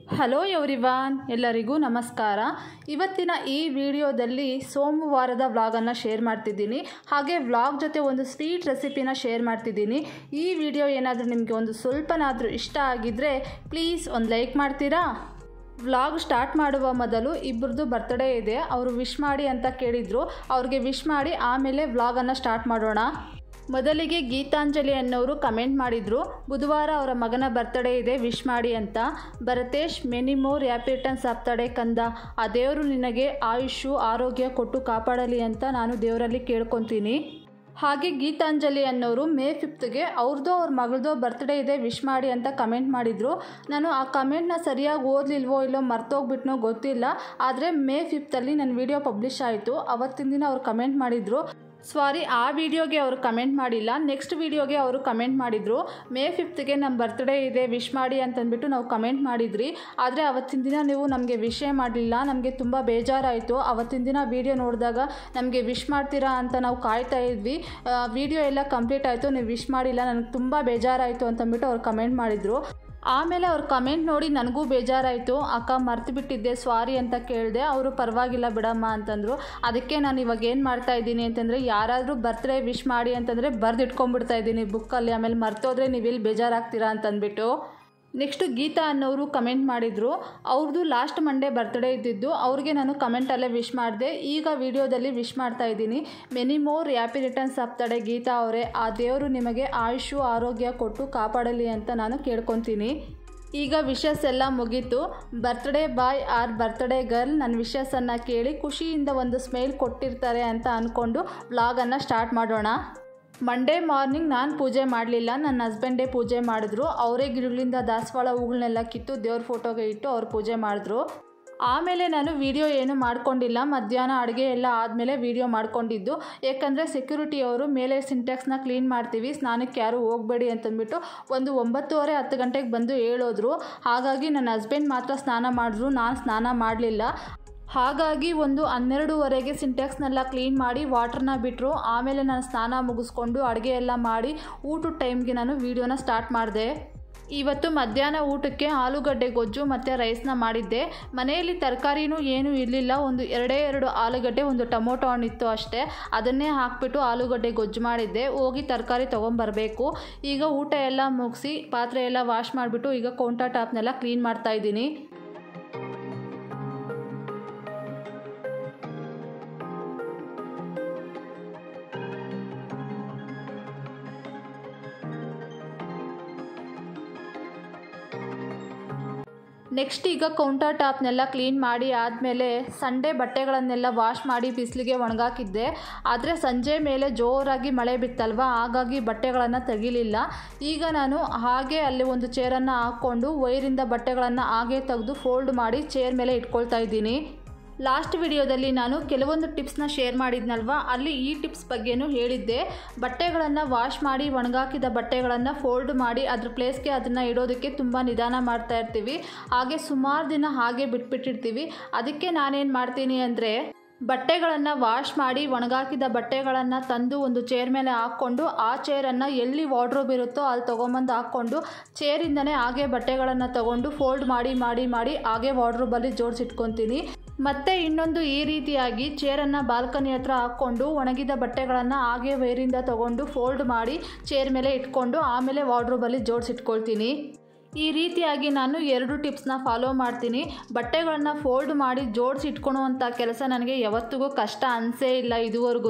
hello everyone ಎಲ್ಲರಿಗೂ ನಮಸ್ಕಾರ ಇವತ್ತಿನ ಈ ವಿಡಿಯೋದಲ್ಲಿ ಸೋಮವಾರದ ವ್ಲಾಗನ್ನು ಶೇರ್ ಮಾಡ್ತಿದ್ದೀನಿ ಹಾಗೆ ವ್ಲಾಗ್ ಜೊತೆ ಒಂದು ಸ್ವೀಟ್ ರೆಸಿಪಿನ ಶೇರ್ ಮಾಡ್ತಿದ್ದೀನಿ ಈ ವಿಡಿಯೋ ಏನಾದರೂ ನಿಮಗೆ ಒಂದು ಸ್ವಲ್ಪನಾದರೂ ಇಷ್ಟ ಆಗಿದ್ದರೆ ಪ್ಲೀಸ್ ಒಂದು ಲೈಕ್ ಮಾಡ್ತೀರಾ ವ್ಲಾಗ್ ಸ್ಟಾರ್ಟ್ ಮಾಡುವ ಮೊದಲು ಇಬ್ಬರದು ಬರ್ತ್ಡೇ ಇದೆ ಅವರು ವಿಶ್ ಮಾಡಿ ಅಂತ ಕೇಳಿದರು ಅವ್ರಿಗೆ ವಿಶ್ ಮಾಡಿ ಆಮೇಲೆ ವ್ಲಾಗನ್ನು ಸ್ಟಾರ್ಟ್ ಮಾಡೋಣ ಮೊದಲಿಗೆ ಗೀತಾಂಜಲಿ ಅನ್ನೋರು ಕಮೆಂಟ್ ಮಾಡಿದರು ಬುಧವಾರ ಅವರ ಮಗನ ಬರ್ತ್ಡೇ ಇದೆ ವಿಶ್ ಮಾಡಿ ಅಂತ Bharatesh many more happy returns ಆಗ್ತಾಡೆ ಕಂದ ಆ ದೇವರು ನಿನಗೆ ಆಯುಷು ಆರೋಗ್ಯ ಕೊಟ್ಟು ಕಾಪಾಡಲಿ ಅಂತ ನಾನು ದೇವರಲ್ಲಿ ಕೇಳ್ಕೊತೀನಿ ಹಾಗೆ ಗೀತಾಂಜಲಿ ಅನ್ನೋರು ಮೇ ಫಿಫ್ತ್ಗೆ ಅವ್ರದ್ದು ಅವ್ರ ಮಗಳದೋ ಬರ್ತ್ಡೇ ಇದೆ ವಿಶ್ ಮಾಡಿ ಅಂತ ಕಮೆಂಟ್ ಮಾಡಿದರು ನಾನು ಆ ಕಮೆಂಟ್ನ ಸರಿಯಾಗಿ ಓದಲಿಲ್ವೋ ಇಲ್ಲೋ ಮರ್ತೋಗ್ಬಿಟ್ನೋ ಗೊತ್ತಿಲ್ಲ ಆದರೆ ಮೇ ಫಿಫ್ತಲ್ಲಿ ನನ್ನ ವಿಡಿಯೋ ಪಬ್ಲಿಷ್ ಆಯಿತು ಅವತ್ತಿನ ದಿನ ಅವ್ರು ಕಮೆಂಟ್ ಮಾಡಿದರು ಸಾರಿ ಆ ವಿಡಿಯೋಗೆ ಅವರು ಕಮೆಂಟ್ ಮಾಡಿಲ್ಲ ನೆಕ್ಸ್ಟ್ ವಿಡಿಯೋಗೆ ಅವರು ಕಮೆಂಟ್ ಮಾಡಿದರು ಮೇ ಫಿಫ್ತ್ಗೆ ನಮ್ಮ ಬರ್ತ್ಡೇ ಇದೆ ವಿಶ್ ಮಾಡಿ ಅಂತಂದ್ಬಿಟ್ಟು ನಾವು ಕಮೆಂಟ್ ಮಾಡಿದ್ರಿ ಆದರೆ ಅವತ್ತಿನ ದಿನ ನೀವು ನಮಗೆ ವಿಷಯ ಮಾಡಲಿಲ್ಲ ನಮಗೆ ತುಂಬ ಬೇಜಾರಾಯಿತು ಅವತ್ತಿನ ದಿನ ವಿಡಿಯೋ ನೋಡಿದಾಗ ನಮಗೆ ವಿಶ್ ಮಾಡ್ತೀರಾ ಅಂತ ನಾವು ಕಾಯ್ತಾ ಇದ್ವಿ ವಿಡಿಯೋ ಎಲ್ಲ ಕಂಪ್ಲೀಟ್ ಆಯಿತು ನೀವು ವಿಶ್ ಮಾಡಿಲ್ಲ ನನಗೆ ತುಂಬ ಬೇಜಾರಾಯಿತು ಅಂತಂದ್ಬಿಟ್ಟು ಅವ್ರು ಕಮೆಂಟ್ ಮಾಡಿದರು ಆಮೇಲೆ ಅವ್ರ ಕಮೆಂಟ್ ನೋಡಿ ನನಗೂ ಬೇಜಾರಾಯಿತು ಅಕ್ಕ ಮರ್ತು ಬಿಟ್ಟಿದ್ದೆ ಸ್ವಾರಿ ಅಂತ ಕೇಳಿದೆ ಅವರು ಪರವಾಗಿಲ್ಲ ಬಿಡಮ್ಮ ಅಂತಂದರು ಅದಕ್ಕೆ ನಾನು ಇವಾಗ ಏನು ಮಾಡ್ತಾ ಇದ್ದೀನಿ ಅಂತಂದರೆ ಯಾರಾದರೂ ಬರ್ತ್ಡೇ ವಿಶ್ ಮಾಡಿ ಅಂತಂದರೆ ಬರೆದು ಇಟ್ಕೊಂಡ್ಬಿಡ್ತಾ ಇದ್ದೀನಿ ಬುಕ್ಕಲ್ಲಿ ಆಮೇಲೆ ಮರ್ತೋದ್ರೆ ನೀವು ಎಲ್ಲಿ ಬೇಜಾರಾಗ್ತೀರಾ ಅಂತಂದ್ಬಿಟ್ಟು ನೆಕ್ಸ್ಟು ಗೀತಾ ಅನ್ನೋರು ಕಮೆಂಟ್ ಮಾಡಿದರು ಅವ್ರದ್ದು ಲಾಸ್ಟ್ ಮಂಡೇ ಬರ್ತ್ಡೇ ಇದ್ದಿದ್ದು ಅವ್ರಿಗೆ ನಾನು ಕಮೆಂಟಲ್ಲೇ ವಿಶ್ ಮಾಡಿದೆ ಈಗ ವಿಡಿಯೋದಲ್ಲಿ ವಿಶ್ ಮಾಡ್ತಾ ಇದ್ದೀನಿ ಮೆನಿ ಮೋರ್ ಹ್ಯಾಪಿ ರಿಟರ್ನ್ಸ್ ಆಗ್ತಾಳೆ ಗೀತಾ ಅವರೇ ಆ ದೇವರು ನಿಮಗೆ ಆಯುಷು ಆರೋಗ್ಯ ಕೊಟ್ಟು ಕಾಪಾಡಲಿ ಅಂತ ನಾನು ಕೇಳ್ಕೊತೀನಿ ಈಗ ವಿಶಸ್ ಎಲ್ಲ ಮುಗೀತು birthday boy or birthday girl ನನ್ನ ವಿಶಸ್ಸನ್ನು ಕೇಳಿ ಖುಷಿಯಿಂದ ಒಂದು ಸ್ಮೈಲ್ ಕೊಟ್ಟಿರ್ತಾರೆ ಅಂತ ಅಂದ್ಕೊಂಡು ವ್ಲಾಗನ್ನು ಸ್ಟಾರ್ಟ್ ಮಾಡೋಣ ಮಂಡೇ ಮಾರ್ನಿಂಗ್ ನಾನು ಪೂಜೆ ಮಾಡಲಿಲ್ಲ ನನ್ನ ಹಸ್ಬೆಂಡೇ ಪೂಜೆ ಮಾಡಿದ್ರು ಅವರೇ ಗಿಡಗಳಿಂದ ದಾಸವಾಳ ಹೂಗಳನ್ನೆಲ್ಲ ಕಿತ್ತು ದೇವ್ರ ಫೋಟೋಗೆ ಇಟ್ಟು ಅವ್ರು ಪೂಜೆ ಮಾಡಿದ್ರು ಆಮೇಲೆ ನಾನು ವಿಡಿಯೋ ಏನು ಮಾಡ್ಕೊಂಡಿಲ್ಲ ಮಧ್ಯಾಹ್ನ ಅಡುಗೆ ಎಲ್ಲ ಆದಮೇಲೆ ವಿಡಿಯೋ ಮಾಡ್ಕೊಂಡಿದ್ದು ಯಾಕಂದರೆ ಸೆಕ್ಯೂರಿಟಿಯವರು ಮೇಲೆ ಸಿಂಟ್ಯಾಕ್ಸ್ನ ಕ್ಲೀನ್ ಮಾಡ್ತೀವಿ ಸ್ನಾನಕ್ಕೆ ಯಾರು ಹೋಗಬೇಡಿ ಅಂತಂದ್ಬಿಟ್ಟು ಒಂದು ಒಂಬತ್ತುವರೆ ಹತ್ತು ಗಂಟೆಗೆ ಬಂದು ಹೇಳೋದ್ರು ಹಾಗಾಗಿ ನನ್ನ ಹಸ್ಬೆಂಡ್ ಮಾತ್ರ ಸ್ನಾನ ಮಾಡಿದ್ರು ನಾನು ಸ್ನಾನ ಮಾಡಲಿಲ್ಲ ಹಾಗಾಗಿ ಒಂದು ಹನ್ನೆರಡೂವರೆಗೆ ಸಿಂಟ್ಯಾಕ್ಸ್ನೆಲ್ಲ ಕ್ಲೀನ್ ಮಾಡಿ ವಾಟ್ರನ್ನ ಬಿಟ್ಟರು ಆಮೇಲೆ ನಾನು ಸ್ನಾನ ಮುಗಿಸ್ಕೊಂಡು ಅಡುಗೆ ಎಲ್ಲ ಮಾಡಿ ಊಟದ ಟೈಮ್ಗೆ ನಾನು ವೀಡಿಯೋನ ಸ್ಟಾರ್ಟ್ ಮಾಡಿದೆ ಇವತ್ತು ಮಧ್ಯಾಹ್ನ ಊಟಕ್ಕೆ ಆಲೂಗಡ್ಡೆ ಗೊಜ್ಜು ಮತ್ತು ರೈಸ್ನ ಮಾಡಿದ್ದೆ ಮನೆಯಲ್ಲಿ ತರಕಾರಿನೂ ಏನೂ ಇರಲಿಲ್ಲ ಒಂದು ಎರಡೇ ಎರಡು ಆಲೂಗಡ್ಡೆ ಒಂದು ಟೊಮೊಟೊ ಹಣ್ಣಿತ್ತು ಅಷ್ಟೇ ಅದನ್ನೇ ಹಾಕ್ಬಿಟ್ಟು ಆಲೂಗಡ್ಡೆ ಗೊಜ್ಜು ಮಾಡಿದ್ದೆ ಹೋಗಿ ತರಕಾರಿ ತೊಗೊಂಬರಬೇಕು ಈಗ ಊಟ ಎಲ್ಲ ಮುಗಿಸಿ ಪಾತ್ರೆ ಎಲ್ಲ ವಾಶ್ ಮಾಡಿಬಿಟ್ಟು ಈಗ ಕೌಂಟರ್ ಟಾಪ್ನೆಲ್ಲ ಕ್ಲೀನ್ ಮಾಡ್ತಾಯಿದ್ದೀನಿ ನೆಕ್ಸ್ಟ್ ಈಗ ಕೌಂಟರ್ ಟಾಪ್ನೆಲ್ಲ ಕ್ಲೀನ್ ಮಾಡಿ ಆದಮೇಲೆ ಸಂಡೇ ಬಟ್ಟೆಗಳನ್ನೆಲ್ಲ ವಾಶ್ ಮಾಡಿ ಬಿಸಿಲಿಗೆ ಒಣಗಾಕಿದ್ದೆ ಆದರೆ ಸಂಜೆ ಮೇಲೆ ಜೋರಾಗಿ ಮಳೆ ಬಿತ್ತಲ್ವ ಹಾಗಾಗಿ ಬಟ್ಟೆಗಳನ್ನು ತೆಗಿಲಿಲ್ಲ ಈಗ ನಾನು ಹಾಗೆ ಅಲ್ಲಿ ಒಂದು ಚೇರನ್ನು ಹಾಕ್ಕೊಂಡು ವೈರಿಂದ ಬಟ್ಟೆಗಳನ್ನು ಹಾಗೆ ತೆಗೆದು ಫೋಲ್ಡ್ ಮಾಡಿ ಚೇರ್ ಮೇಲೆ ಇಟ್ಕೊಳ್ತಾ ಇದ್ದೀನಿ ಲಾಸ್ಟ್ ವಿಡಿಯೋದಲ್ಲಿ ನಾನು ಕೆಲವೊಂದು ಟಿಪ್ಸ್ನ ಶೇರ್ ಮಾಡಿದ್ನಲ್ವ ಅಲ್ಲಿ ಈ ಟಿಪ್ಸ್ ಬಗ್ಗೆನೂ ಹೇಳಿದ್ದೆ ಬಟ್ಟೆಗಳನ್ನು ವಾಶ್ ಮಾಡಿ ಒಣಗಾಕಿದ ಬಟ್ಟೆಗಳನ್ನು ಫೋಲ್ಡ್ ಮಾಡಿ ಅದ್ರ ಪ್ಲೇಸ್ಗೆ ಅದನ್ನು ಇಡೋದಕ್ಕೆ ತುಂಬ ನಿಧಾನ ಮಾಡ್ತಾ ಇರ್ತೀವಿ ಹಾಗೆ ಸುಮಾರು ದಿನ ಹಾಗೆ ಬಿಟ್ಬಿಟ್ಟಿರ್ತೀವಿ ಅದಕ್ಕೆ ನಾನೇನು ಮಾಡ್ತೀನಿ ಅಂದರೆ ಬಟ್ಟೆಗಳನ್ನು ವಾಶ್ ಮಾಡಿ ಒಣಗಾಕಿದ ಬಟ್ಟೆಗಳನ್ನು ತಂದು ಒಂದು ಚೇರ್ ಮೇಲೆ ಹಾಕ್ಕೊಂಡು ಆ ಚೇರನ್ನು ಎಲ್ಲಿ ವಾರ್ಡ್ರೋಬ್ ಇರುತ್ತೋ ಅಲ್ಲಿ ತೊಗೊಂಬಂದು ಹಾಕ್ಕೊಂಡು ಚೇರಿಂದನೇ ಹಾಗೆ ಬಟ್ಟೆಗಳನ್ನು ತಗೊಂಡು ಫೋಲ್ಡ್ ಮಾಡಿ ಮಾಡಿ ಮಾಡಿ ಹಾಗೆ ವಾರ್ಡ್ರೋಬಲ್ಲಿ ಜೋಡಿಸಿಟ್ಕೊತೀನಿ ಮತ್ತೆ ಇನ್ನೊಂದು ಈ ರೀತಿಯಾಗಿ ಚೇರನ್ನು ಬಾಲ್ಕನಿ ಹತ್ರ ಹಾಕ್ಕೊಂಡು ಒಣಗಿದ ಬಟ್ಟೆಗಳನ್ನು ಹಾಗೆ ವೈರಿಂದ ತಗೊಂಡು ಫೋಲ್ಡ್ ಮಾಡಿ ಚೇರ್ ಮೇಲೆ ಇಟ್ಕೊಂಡು ಆಮೇಲೆ ವಾರ್ಡ್ರೋಬಲ್ಲಿ ಜೋಡಿಸಿಟ್ಕೊಳ್ತೀನಿ ಈ ರೀತಿಯಾಗಿ ನಾನು ಎರಡು ಟಿಪ್ಸ್ನ ಫಾಲೋ ಮಾಡ್ತೀನಿ ಬಟ್ಟೆಗಳನ್ನ ಫೋಲ್ಡ್ ಮಾಡಿ ಜೋಡಿಸಿ ಇಟ್ಕೊಳುವಂಥ ಕೆಲಸ ನನಗೆ ಯಾವತ್ತಿಗೂ ಕಷ್ಟ ಅನಿಸೇ ಇಲ್ಲ ಇದುವರೆಗೂ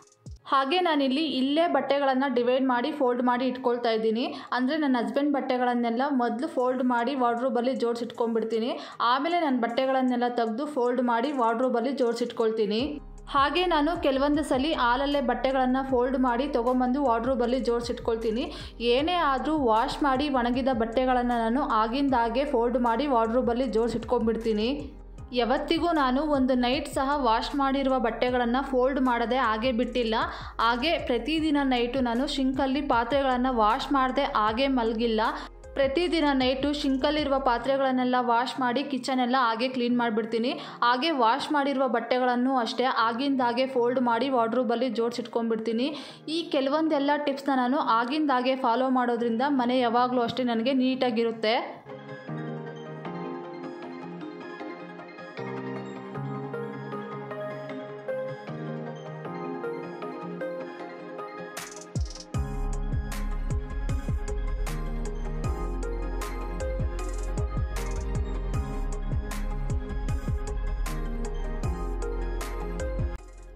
ಹಾಗೆ ನಾನಿಲ್ಲಿ ಇಲ್ಲೇ ಬಟ್ಟೆಗಳನ್ನು ಡಿವೈಡ್ ಮಾಡಿ ಫೋಲ್ಡ್ ಮಾಡಿ ಇಟ್ಕೊಳ್ತಾ ಇದ್ದೀನಿ ಅಂದರೆ ನನ್ನ ಹಸ್ಬೆಂಡ್ ಬಟ್ಟೆಗಳನ್ನೆಲ್ಲ ಮೊದಲು ಫೋಲ್ಡ್ ಮಾಡಿ ವಾರ್ಡ್ರೋಬಲ್ಲಿ ಜೋಡಿಸಿಟ್ಕೊಂಡ್ಬಿಡ್ತೀನಿ ಆಮೇಲೆ ನನ್ನ ಬಟ್ಟೆಗಳನ್ನೆಲ್ಲ ತೆಗೆದು ಫೋಲ್ಡ್ ಮಾಡಿ ವಾರ್ಡ್ರೋಬಲ್ಲಿ ಜೋಡಿಸಿಟ್ಕೊಳ್ತೀನಿ ಹಾಗೆ ನಾನು ಕೆಲವೊಂದು ಸಲ ಹಾಲಲ್ಲೇ ಬಟ್ಟೆಗಳನ್ನು ಫೋಲ್ಡ್ ಮಾಡಿ ತೊಗೊಂಬಂದು ವಾರ್ಡ್ರೋಬಲ್ಲಿ ಜೋಡಿಸಿಟ್ಕೊಳ್ತೀನಿ ಏನೇ ಆದರೂ ವಾಶ್ ಮಾಡಿ ಒಣಗಿದ ಬಟ್ಟೆಗಳನ್ನು ನಾನು ಆಗಿಂದಾಗೆ ಫೋಲ್ಡ್ ಮಾಡಿ ವಾರ್ಡ್ರೋಬಲ್ಲಿ ಜೋಡಿಸಿಟ್ಕೊಂಡ್ಬಿಡ್ತೀನಿ ಯಾವತ್ತಿಗೂ ನಾನು ಒಂದು ನೈಟ್ ಸಹ ವಾಶ್ ಮಾಡಿರುವ ಬಟ್ಟೆಗಳನ್ನು ಫೋಲ್ಡ್ ಮಾಡದೆ ಹಾಗೆ ಬಿಟ್ಟಿಲ್ಲ ಹಾಗೆ ಪ್ರತಿದಿನ ನೈಟು ನಾನು ಶಿಂಕಲ್ಲಿ ಪಾತ್ರೆಗಳನ್ನು ವಾಶ್ ಮಾಡದೆ ಹಾಗೆ ಮಲಗಿಲ್ಲ ಪ್ರತಿದಿನ ನೈಟು ಶಿಂಕಲ್ಲಿರುವ ಪಾತ್ರೆಗಳನ್ನೆಲ್ಲ ವಾಶ್ ಮಾಡಿ ಕಿಚನ್ ಎಲ್ಲ ಹಾಗೆ ಕ್ಲೀನ್ ಮಾಡಿಬಿಡ್ತೀನಿ ಹಾಗೆ ವಾಶ್ ಮಾಡಿರುವ ಬಟ್ಟೆಗಳನ್ನು ಅಷ್ಟೇ ಆಗಿಂದಾಗೆ ಫೋಲ್ಡ್ ಮಾಡಿ ವಾರ್ಡ್ರೂಬಲ್ಲಿ ಜೋಡಿಸಿಟ್ಕೊಂಡ್ಬಿಡ್ತೀನಿ ಈ ಕೆಲವೊಂದೆಲ್ಲ ಟಿಪ್ಸ್ನ ನಾನು ಆಗಿಂದಾಗೆ ಫಾಲೋ ಮಾಡೋದ್ರಿಂದ ಮನೆ ಯಾವಾಗಲೂ ಅಷ್ಟೇ ನನಗೆ ನೀಟಾಗಿರುತ್ತೆ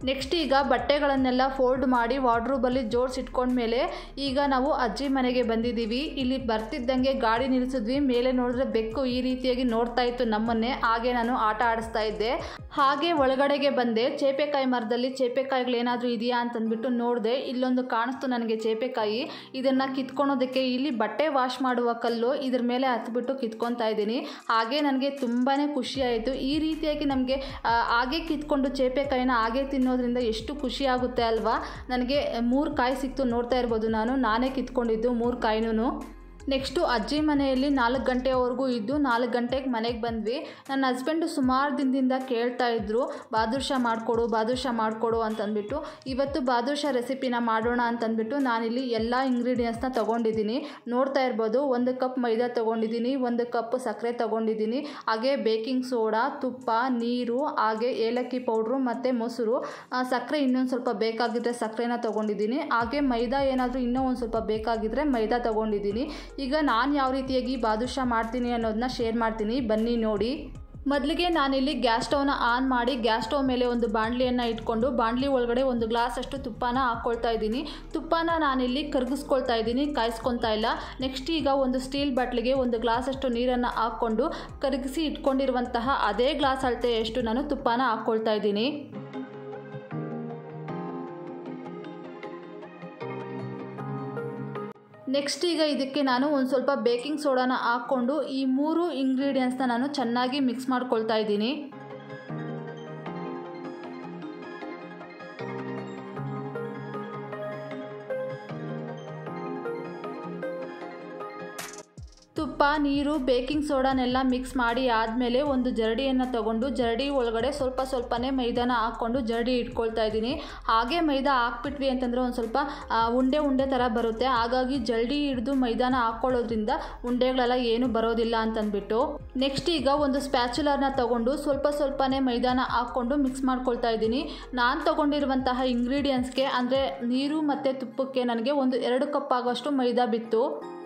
ನೆಕ್ಸ್ಟ್ ಈಗ ಬಟ್ಟೆಗಳನ್ನೆಲ್ಲ ಫೋಲ್ಡ್ ಮಾಡಿ ವಾರ್ಡ್ರೂಬಲ್ಲಿ ಜೋಡಿಸಿಟ್ಕೊಂಡ್ಮೇಲೆ ಈಗ ನಾವು ಅಜ್ಜಿ ಮನೆಗೆ ಬಂದಿದ್ದೀವಿ ಇಲ್ಲಿ ಬರ್ತಿದ್ದಂಗೆ ಗಾಡಿ ನಿಲ್ಲಿಸಿದ್ವಿ ಮೇಲೆ ನೋಡಿದ್ರೆ ಬೆಕ್ಕು ಈ ರೀತಿಯಾಗಿ ನೋಡ್ತಾ ಇತ್ತು ನಮ್ಮನ್ನೇ ಹಾಗೆ ನಾನು ಆಟ ಆಡಿಸ್ತಾ ಇದ್ದೆ ಹಾಗೆ ಒಳಗಡೆಗೆ ಬಂದೆ ಚೇಪೆಕಾಯಿ ಮರದಲ್ಲಿ ಚೇಪೆಕಾಯಿಗಳು ಏನಾದರೂ ಇದೆಯಾ ಅಂತಂದ್ಬಿಟ್ಟು ನೋಡಿದೆ ಇಲ್ಲೊಂದು ಕಾಣಿಸ್ತು ನನಗೆ ಚೇಪೆಕಾಯಿ ಇದನ್ನು ಕಿತ್ಕೊಳೋದಕ್ಕೆ ಇಲ್ಲಿ ಬಟ್ಟೆ ವಾಶ್ ಮಾಡುವ ಕಲ್ಲು ಇದ್ರ ಮೇಲೆ ಹತ್ಬಿಟ್ಟು ಕಿತ್ಕೊತಾ ಇದ್ದೀನಿ ಹಾಗೆ ನನಗೆ ತುಂಬಾ ಖುಷಿ ಆಯಿತು ಈ ರೀತಿಯಾಗಿ ನಮಗೆ ಹಾಗೆ ಕಿತ್ಕೊಂಡು ಚೇಪೆಕಾಯಿನ ಹಾಗೆ ತಿನ್ನೋದ್ರಿಂದ ಎಷ್ಟು ಖುಷಿ ಆಗುತ್ತೆ ಅಲ್ವಾ ನನಗೆ ಮೂರು ಕಾಯಿ ಸಿಕ್ತು ನೋಡ್ತಾ ಇರ್ಬೋದು ನಾನು ನಾನೇ ಕಿತ್ಕೊಂಡಿದ್ದು ಮೂರು ಕಾಯಿನೂ ನೆಕ್ಸ್ಟು ಅಜ್ಜಿ ಮನೆಯಲ್ಲಿ ನಾಲ್ಕು ಗಂಟೆವರೆಗೂ ಇದ್ದು ನಾಲ್ಕು ಗಂಟೆಗೆ ಮನೆಗೆ ಬಂದ್ವಿ ನನ್ನ ಹಸ್ಬೆಂಡು ಸುಮಾರು ದಿನದಿಂದ ಕೇಳ್ತಾ ಇದ್ರು ಬಾದುಷಾ ಮಾಡಿಕೊಡು ಬಾದುಷಾ ಮಾಡಿಕೊಡು ಅಂತಂದ್ಬಿಟ್ಟು ಇವತ್ತು ಬಾದುಷಾ ರೆಸಿಪಿನ ಮಾಡೋಣ ಅಂತಂದ್ಬಿಟ್ಟು ನಾನಿಲ್ಲಿ ಎಲ್ಲ ಇಂಗ್ರೀಡಿಯೆಂಟ್ಸ್ನ ತೊಗೊಂಡಿದ್ದೀನಿ ನೋಡ್ತಾ ಇರ್ಬೋದು ಒಂದು ಕಪ್ ಮೈದಾ ತೊಗೊಂಡಿದ್ದೀನಿ ಒಂದು ಕಪ್ ಸಕ್ಕರೆ ತೊಗೊಂಡಿದ್ದೀನಿ ಹಾಗೆ ಬೇಕಿಂಗ್ ಸೋಡಾ ತುಪ್ಪ ನೀರು ಹಾಗೆ ಏಲಕ್ಕಿ ಪೌಡ್ರು ಮತ್ತು ಮೊಸರು ಆ, ಸಕ್ಕರೆ ಇನ್ನೊಂದು ಸ್ವಲ್ಪ ಬೇಕಾಗಿದ್ದರೆ ಸಕ್ಕರೆನ ತೊಗೊಂಡಿದ್ದೀನಿ ಹಾಗೆ ಮೈದಾ ಏನಾದರೂ ಇನ್ನೂ ಒಂದು ಸ್ವಲ್ಪ ಬೇಕಾಗಿದ್ದರೆ ಮೈದಾ ತೊಗೊಂಡಿದ್ದೀನಿ ಈಗ ನಾನು ಯಾವ ರೀತಿಯಾಗಿ ಬಾದುಷಾ ಮಾಡ್ತೀನಿ ಅನ್ನೋದನ್ನ ಶೇರ್ ಮಾಡ್ತೀನಿ ಬನ್ನಿ ನೋಡಿ ಮೊದಲಿಗೆ ನಾನಿಲ್ಲಿ ಗ್ಯಾಸ್ ಸ್ಟವ್ನ ಆನ್ ಮಾಡಿ ಗ್ಯಾಸ್ ಸ್ಟವ್ ಮೇಲೆ ಒಂದು ಬಾಣಲಿಯನ್ನು ಇಟ್ಕೊಂಡು ಬಾಣಲಿ ಒಳಗಡೆ ಒಂದು ಗ್ಲಾಸ್ ಅಷ್ಟು ತುಪ್ಪನ ಹಾಕ್ಕೊಳ್ತಾ ಇದ್ದೀನಿ ತುಪ್ಪನ ನಾನಿಲ್ಲಿ ಕರಗಿಸ್ಕೊಳ್ತಾ ಇದ್ದೀನಿ ಕಾಯಿಸ್ಕೊತಾ ಇಲ್ಲ ನೆಕ್ಸ್ಟ್ ಈಗ ಒಂದು ಸ್ಟೀಲ್ ಬಾಟ್ಲಿಗೆ ಒಂದು ಗ್ಲಾಸ್ ಅಷ್ಟು ನೀರನ್ನು ಹಾಕ್ಕೊಂಡು ಕರಗಿಸಿ ಇಟ್ಕೊಂಡಿರುವಂತಹ ಅದೇ ಗ್ಲಾಸ್ ಅಳತೆಯಷ್ಟು ನಾನು ತುಪ್ಪನ ಹಾಕ್ಕೊಳ್ತಾ ಇದ್ದೀನಿ ನೆಕ್ಸ್ಟ್ ಈಗ ಇದಕ್ಕೆ ನಾನು ಒಂದು ಸ್ವಲ್ಪ ಬೇಕಿಂಗ್ ಸೋಡಾನ ಹಾಕ್ಕೊಂಡು ಈ ಮೂರು ಇಂಗ್ರೀಡಿಯೆಂಟ್ಸ್ನ ನಾನು ಚೆನ್ನಾಗಿ ಮಿಕ್ಸ್ ಮಾಡ್ಕೊಳ್ತಾ ಇದ್ದೀನಿ ತುಪ್ಪ ನೀರು ಬೇಕಿಂಗ್ ಸೋಡಾನೆಲ್ಲ ಮಿಕ್ಸ್ ಮಾಡಿ ಆದಮೇಲೆ ಒಂದು ಜರಡಿಯನ್ನು ತಗೊಂಡು ಜರಡಿ ಒಳಗಡೆ ಸ್ವಲ್ಪ ಸ್ವಲ್ಪನೇ ಮೈದಾನ ಹಾಕ್ಕೊಂಡು ಜರಡಿ ಇಟ್ಕೊಳ್ತಾ ಇದ್ದೀನಿ ಹಾಗೆ ಮೈದಾ ಹಾಕ್ಬಿಟ್ವಿ ಅಂತಂದರೆ ಒಂದು ಸ್ವಲ್ಪ ಆ, ಉಂಡೆ ಉಂಡೆ ಥರ ಬರುತ್ತೆ ಹಾಗಾಗಿ ಜಲ್ಡಿ ಹಿಡಿದು ಮೈದಾನ ಹಾಕ್ಕೊಳ್ಳೋದ್ರಿಂದ ಉಂಡೆಗಳೆಲ್ಲ ಏನು ಬರೋದಿಲ್ಲ ಅಂತಂದ್ಬಿಟ್ಟು ನೆಕ್ಸ್ಟ್ ಈಗ ಒಂದು ಸ್ಪ್ಯಾಚುಲರ್ನ ತಗೊಂಡು ಸ್ವಲ್ಪ ಸ್ವಲ್ಪನೇ ಮೈದಾನ ಹಾಕ್ಕೊಂಡು ಮಿಕ್ಸ್ ಮಾಡ್ಕೊಳ್ತಾ ಇದ್ದೀನಿ ನಾನು ತಗೊಂಡಿರುವಂತಹ ಇಂಗ್ರೀಡಿಯೆಂಟ್ಸ್ಗೆ ಅಂದರೆ ನೀರು ಮತ್ತು ತುಪ್ಪಕ್ಕೆ ನನಗೆ ಒಂದು ಎರಡು ಕಪ್ ಆಗೋಷ್ಟು ಮೈದಾ ಬಿತ್ತು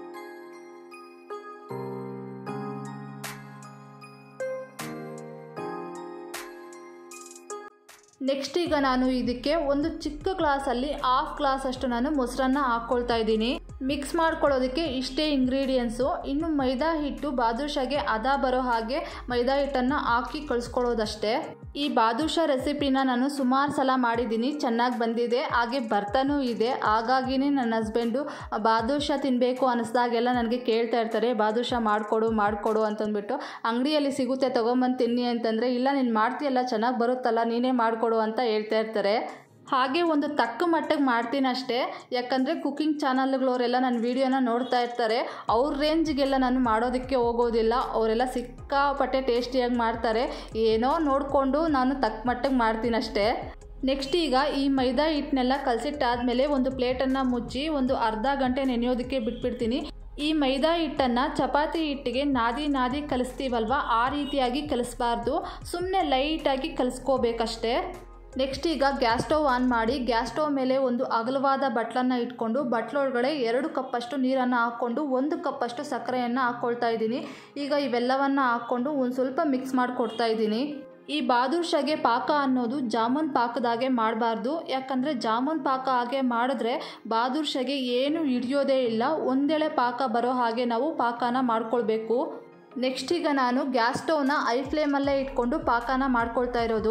ನೆಕ್ಸ್ಟ್ ಈಗ ನಾನು ಇದಕ್ಕೆ ಒಂದು ಚಿಕ್ಕ ಗ್ಲಾಸಲ್ಲಿ ಹಾಫ್ ಗ್ಲಾಸ್ ಅಷ್ಟು ನಾನು ಮೊಸರನ್ನ ಹಾಕ್ಕೊಳ್ತಾ ಇದ್ದೀನಿ ಮಿಕ್ಸ್ ಮಾಡ್ಕೊಳ್ಳೋದಕ್ಕೆ ಇಷ್ಟೇ ಇಂಗ್ರೀಡಿಯೆಂಟ್ಸು ಇನ್ನು ಮೈದಾ ಹಿಟ್ಟು ಬಾದುಷಾಗೆ ಅದ ಬರೋ ಹಾಗೆ ಮೈದಾ ಹಿಟ್ಟನ್ನು ಹಾಕಿ ಕಳಿಸ್ಕೊಳ್ಳೋದಷ್ಟೇ ಈ ಬಾದುಷಾ ರೆಸಿಪಿನ ನಾನು ಸುಮಾರು ಸಲ ಮಾಡಿದ್ದೀನಿ ಚೆನ್ನಾಗಿ ಬಂದಿದೆ ಹಾಗೆ ಬರ್ತಾನೂ ಇದೆ ಹಾಗಾಗಿನೇ ನನ್ನ ಹಸ್ಬೆಂಡು ಬಾದುಷಾ ತಿನ್ನಬೇಕು ಅನ್ನಿಸ್ದಾಗೆಲ್ಲ ನನಗೆ ಕೇಳ್ತಾ ಇರ್ತಾರೆ ಬಾದುಷಾ ಮಾಡಿಕೊಡು ಮಾಡಿಕೊಡು ಅಂತಂದ್ಬಿಟ್ಟು ಅಂಗಡಿಯಲ್ಲಿ ಸಿಗುತ್ತೆ ತೊಗೊಂಬಂದು ತಿನ್ನಿ ಅಂತಂದರೆ ಇಲ್ಲ ನೀನು ಮಾಡ್ತೀಯಲ್ಲ ಚೆನ್ನಾಗಿ ಬರುತ್ತಲ್ಲ ನೀನೇ ಮಾಡಿಕೊಡು ಅಂತ ಹೇಳ್ತಾ ಇರ್ತಾರೆ ಹಾಗೆ ಒಂದು ತಕ್ಕ ಮಟ್ಟಿಗೆ ಮಾಡ್ತೀನಿ ಅಷ್ಟೇ ಯಾಕಂದರೆ ಕುಕಿಂಗ್ ಚಾನಲ್ಗಳವರೆಲ್ಲ ನನ್ನ ವೀಡಿಯೋನ ನೋಡ್ತಾ ಇರ್ತಾರೆ ಅವ್ರ ರೇಂಜ್ಗೆಲ್ಲ ನಾನು ಮಾಡೋದಕ್ಕೆ ಹೋಗೋದಿಲ್ಲ ಅವರೆಲ್ಲ ಸಿಕ್ಕಾಪಟ್ಟೆ ಟೇಸ್ಟಿಯಾಗಿ ಮಾಡ್ತಾರೆ ಏನೋ ನೋಡಿಕೊಂಡು ನಾನು ತಕ್ಕ ಮಟ್ಟಿಗೆ ಮಾಡ್ತೀನಿ ಅಷ್ಟೇ ನೆಕ್ಸ್ಟ್ ಈಗ ಈ ಮೈದಾ ಹಿಟ್ಟನ್ನೆಲ್ಲ ಕಲಸಿಟ್ಟಾದ್ಮೇಲೆ ಒಂದು ಪ್ಲೇಟನ್ನು ಮುಚ್ಚಿ ಒಂದು ಅರ್ಧ ಗಂಟೆ ನೆನೆಯೋದಕ್ಕೆ ಬಿಟ್ಬಿಡ್ತೀನಿ ಈ ಮೈದಾ ಹಿಟ್ಟನ್ನು ಚಪಾತಿ ಹಿಟ್ಟಿಗೆ ನಾದಿ ನಾದಿ ಕಲಿಸ್ತೀವಲ್ವ ಆ ರೀತಿಯಾಗಿ ಕಲಿಸ್ಬಾರ್ದು ಸುಮ್ಮನೆ ಲೈಟಾಗಿ ಕಲಿಸ್ಕೋಬೇಕಷ್ಟೇ ನೆಕ್ಸ್ಟ್ ಈಗ ಗ್ಯಾಸ್ ಸ್ಟವ್ ಆನ್ ಮಾಡಿ ಗ್ಯಾಸ್ ಸ್ಟವ್ ಮೇಲೆ ಒಂದು ಅಗಲವಾದ ಬಟ್ಲನ್ನು ಇಟ್ಕೊಂಡು ಬಟ್ಲೊಳಗಡೆ ಎರಡು ಕಪ್ಪಷ್ಟು ನೀರನ್ನು ಹಾಕ್ಕೊಂಡು ಒಂದು ಕಪ್ಪಷ್ಟು ಸಕ್ಕರೆಯನ್ನು ಹಾಕ್ಕೊಳ್ತಾ ಇದ್ದೀನಿ ಈಗ ಇವೆಲ್ಲವನ್ನು ಹಾಕ್ಕೊಂಡು ಒಂದು ಸ್ವಲ್ಪ ಮಿಕ್ಸ್ ಮಾಡಿಕೊಡ್ತಾ ಇದ್ದೀನಿ ಈ ಬಾದುಷಾಗೆ ಪಾಕ ಅನ್ನೋದು ಜಾಮೂನ್ ಪಾಕದಾಗೆ ಮಾಡಬಾರ್ದು ಯಾಕಂದರೆ ಜಾಮೂನ್ ಪಾಕ ಹಾಗೆ ಮಾಡಿದ್ರೆ ಬಾದುಷಾಗೆ ಏನು ಹಿಡಿಯೋದೇ ಇಲ್ಲ ಒಂದೆಳೆ ಪಾಕ ಬರೋ ಹಾಗೆ ನಾವು ಪಾಕನ ಮಾಡ್ಕೊಳ್ಬೇಕು ನೆಕ್ಸ್ಟ್ ಈಗ ನಾನು ಗ್ಯಾಸ್ ಸ್ಟವ್ನ ಐ ಫ್ಲೇಮಲ್ಲೇ ಇಟ್ಕೊಂಡು ಪಾಕನ ಮಾಡ್ಕೊಳ್ತಾ ಇರೋದು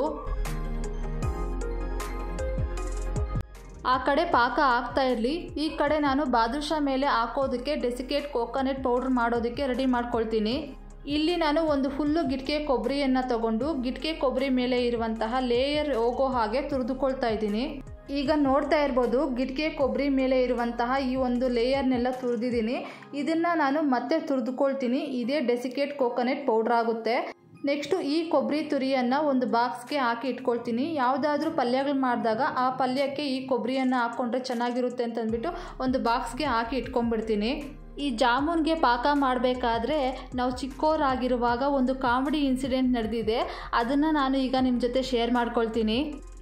ಆ ಕಡೆ ಪಾಕ ಆಗ್ತಾ ಇರಲಿ ಈ ಕಡೆ ನಾನು ಬಾದುಷಾ ಮೇಲೆ ಹಾಕೋದಕ್ಕೆ ಡೆಸಿಕೇಟ್ ಕೋಕೋನಟ್ ಪೌಡ್ರ್ ಮಾಡೋದಕ್ಕೆ ರೆಡಿ ಮಾಡ್ಕೊಳ್ತೀನಿ ಇಲ್ಲಿ ನಾನು ಒಂದು ಫುಲ್ಲು ಗಿಟ್ಕೆ ಕೊಬ್ಬರಿಯನ್ನು ತಗೊಂಡು ಗಿಟ್ಕೆ ಕೊಬ್ಬರಿ ಮೇಲೆ ಇರುವಂತಹ ಲೇಯರ್ ಹೋಗೋ ಹಾಗೆ ತುರಿದುಕೊಳ್ತಾ ಇದ್ದೀನಿ ಈಗ ನೋಡ್ತಾ ಇರ್ಬೋದು ಗಿಟ್ಕೆ ಕೊಬ್ಬರಿ ಮೇಲೆ ಇರುವಂತಹ ಈ ಒಂದು ಲೇಯರ್ನೆಲ್ಲ ತುರಿದಿದ್ದೀನಿ ಇದನ್ನು ನಾನು ಮತ್ತೆ ತುರಿದುಕೊಳ್ತೀನಿ ಇದೇ ಡೆಸಿಕೇಟ್ ಕೋಕೋನಟ್ ಪೌಡ್ರ್ ಆಗುತ್ತೆ ನೆಕ್ಸ್ಟು ಈ ಕೊಬ್ಬರಿ ತುರಿಯನ್ನು ಒಂದು ಬಾಕ್ಸ್ಗೆ ಹಾಕಿ ಇಟ್ಕೊಳ್ತೀನಿ ಯಾವುದಾದ್ರೂ ಪಲ್ಯಗಳು ಮಾಡಿದಾಗ ಆ ಪಲ್ಯಕ್ಕೆ ಈ ಕೊಬ್ಬರಿಯನ್ನು ಹಾಕ್ಕೊಂಡ್ರೆ ಚೆನ್ನಾಗಿರುತ್ತೆ ಅಂತಂದ್ಬಿಟ್ಟು ಒಂದು ಬಾಕ್ಸ್ಗೆ ಹಾಕಿ ಇಟ್ಕೊಂಡ್ಬಿಡ್ತೀನಿ ಈ ಜಾಮೂನ್ಗೆ ಪಾಕ ಮಾಡಬೇಕಾದ್ರೆ ನಾವು ಚಿಕ್ಕೋರಾಗಿರುವಾಗ ಒಂದು ಕಾಮಿಡಿ ಇನ್ಸಿಡೆಂಟ್ ನಡೆದಿದೆ ಅದನ್ನು ನಾನು ಈಗ ನಿಮ್ಮ ಜೊತೆ ಶೇರ್ ಮಾಡ್ಕೊಳ್ತೀನಿ